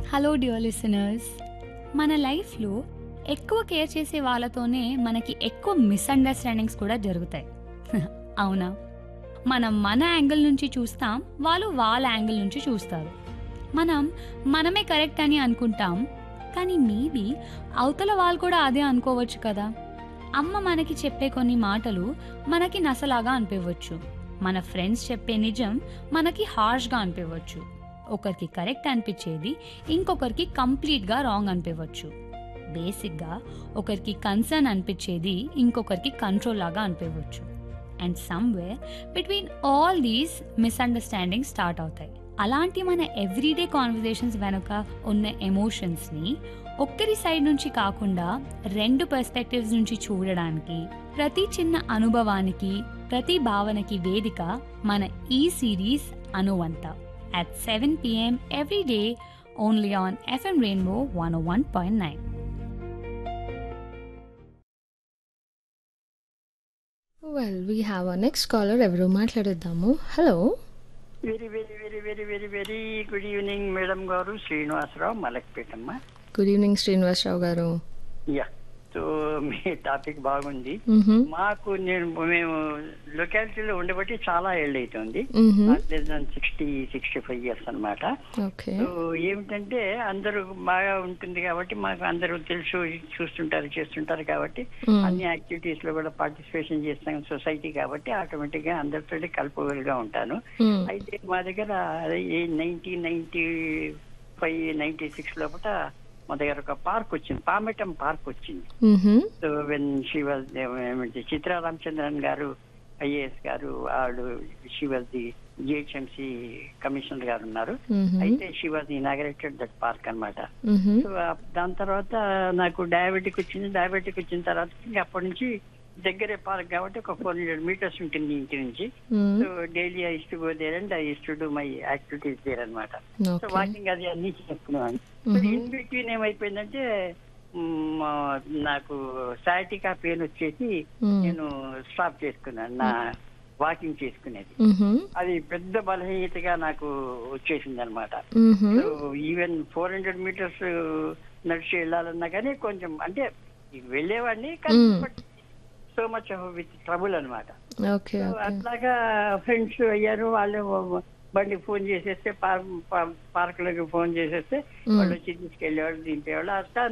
Hello dear listeners మన లైఫ్లో ఎక్కువ కేర్ చేసే వాళ్ళతోనే మనకి ఎక్కువ మిస్అండర్స్టాండింగ్స్ కూడా జరుగుతాయి అవునా మనం మన యాంగిల్ నుంచి చూస్తాం వాళ్ళు వాళ్ళ యాంగిల్ నుంచి చూస్తారు మనం మనమే కరెక్ట్ అని అనుకుంటాం కానీ మేబీ అవతల వాళ్ళు కూడా అదే అనుకోవచ్చు కదా అమ్మ మనకి చెప్పే కొన్ని మాటలు మనకి నసలాగా అనిపించవచ్చు మన ఫ్రెండ్స్ చెప్పే నిజం మనకి హార్ష్గా అనిపించవచ్చు ఒకరికి కరెక్ట్ అనిపించేది ఇంకొకరికి కంప్లీట్గా రాంగ్ అనిపించవచ్చు బేసిక్గా ఒకరికి కన్సర్న్ అనిపించేది ఇంకొకరికి కంట్రోల్ లాగా అనిపించవచ్చు and somewhere between all these misunderstanding start అవుతాయి అలాంటి మన ఎవ్రీడే కాన్వర్జేషన్స్ వెనుక ఉన్న ఎమోషన్స్ని ఒక్కరి సైడ్ నుంచి కాకుండా రెండు పర్స్పెక్టివ్స్ నుంచి చూడడానికి ప్రతి చిన్న అనుభవానికి ప్రతి భావనకి వేదిక మన ఈ సిరీస్ అనువంత at 7 p.m. every day only on FM Rainbow 101.9. Well we have a next caller ఎవరు మాట్లాడేద్దాము hello very very very very very very good evening madam garu Srinivasarao మలక్పేటమ్మ good evening Srinivasarao garu yeah so మీ టాపిక్ బాగుంది మ్హూ, మాకు నేను మేము లొకాలిటీలో ఉండబట్టి చాలా ఏళ్ళు అవుతుంది మ్హూ, సిక్స్టీ సిక్స్టీ ఫైవ్ ఇయర్స్ అనమాట ఓకే సో ఏమిటంటే అందరూ బాగా ఉంటుంది కాబట్టి మాకు అందరూ తెలుసు చూస్తుంటారు చేస్తుంటారు కాబట్టి మ్, అన్ని యాక్టివిటీస్ లో కూడా పార్టిసిపేషన్ చేస్తాం సొసైటీ కాబట్టి ఆటోమేటిక్ గా అందరితో కలుపుగలుగా ఉంటాను మ్, అయితే మా దగ్గర nineteen ninety five ninety six లోపల మా దగ్గర ఒక పార్క్ వచ్చింది పామెటం పార్క్ వచ్చింది మ్హూ, సో వెన్ షీ వాజ్ ఏమిటి చిత్రా రామచంద్రన్ గారు ఐఏఎస్ గారు ఆవిడ she was the GHMC commissioner garu ఉన్నారు మ్హూ, అయితే she was inaugurated that park అన్నమాట మ్హూ, సో ఆ- దాని తర్వాత నాకు డయాబెటిక్ వచ్చింది డయాబెటిక్ వచ్చిన తర్వాత ఇంకా అప్పటి నుంచి దగ్గరే పార్క్ కాబట్టి ఒక ఫోర్ హండ్రెడ్ మీటర్స్ ఉంటుంది ఇంటి నుంచి మ్, so daily I to go there and I to do my activities there అనమాట సో ఓకే వాకింగ్ అది అన్ని చేసుకునేవాడిని మ్హూ. ఇన్ బిట్వీన్ ఏమైపోయిందంటే మ్, ఆ, నాకు సయాటికా పెయిన్ వచ్చేసి మ్, నేను స్టాప్ చేసుకున్నాను నా వాకింగ్ చేసుకునేది మ్హూ, అది పెద్ద బలహీనతగా నాకు వచ్చేసింది అనమాట మ్హూ, so even four hundred metres నడిచి వెళ్ళాలన్నా కానీ కొంచెం అంటే వెళ్ళేవాడిని కానీ Mm. So much with trouble అనమాట ఓకే సో ఓకే అట్లాగా ఫ్రెండ్స్ అయ్యారు వాళ్ళు బండి ఫోన్ చేసేస్తే పార్క్ పార్క్ లోకి ఫోన్ చేసేస్తే Mm. వాళ్ళు వచ్చి తీసుకెళ్ళేవాళ్ళు దింపేవాళ్ళు అట్లా